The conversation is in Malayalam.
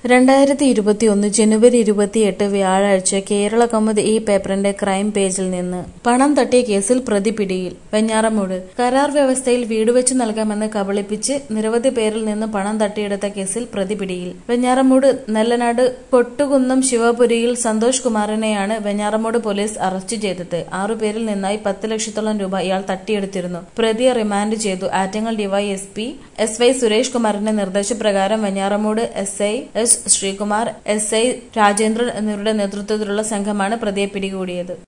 രണ്ടായിരത്തി ഇരുപത്തിയൊന്ന് ജനുവരി ഇരുപത്തിയെട്ട് വ്യാഴാഴ്ച കേരള കൗമുദി ഈ പേപ്പറിന്റെ ക്രൈം പേജിൽ നിന്ന് പണം തട്ടിയ കേസിൽ പ്രതി പിടിയിൽ വെഞ്ഞാറമൂട് കരാർ വ്യവസ്ഥയിൽ വീട് വെച്ച് നൽകാമെന്ന് കബളിപ്പിച്ച് നിരവധി പേരിൽ നിന്ന് പണം തട്ടിയെടുത്ത കേസിൽ പ്രതി പിടിയിൽ വെഞ്ഞാറമൂട് നെല്ലനാട് കൊട്ടുകുന്നം ശിവപുരിയിൽ സന്തോഷ് കുമാറിനെയാണ് വെഞ്ഞാറമൂട് പോലീസ് അറസ്റ്റ് ചെയ്തത് ആറുപേരിൽ നിന്നായി പത്ത് ലക്ഷത്തോളം രൂപ ഇയാൾ തട്ടിയെടുത്തിരുന്നു പ്രതിയെ റിമാൻഡ് ചെയ്തു Attingal DYSP S Y Suresh കുമാറിന്റെ നിർദ്ദേശപ്രകാരം Venjaramoodu S I S Sreekumar S I Rajendran എന്നിവരുടെ നേതൃത്വത്തിലുള്ള സംഘമാണ് പ്രതിയെ പിടികൂടിയത്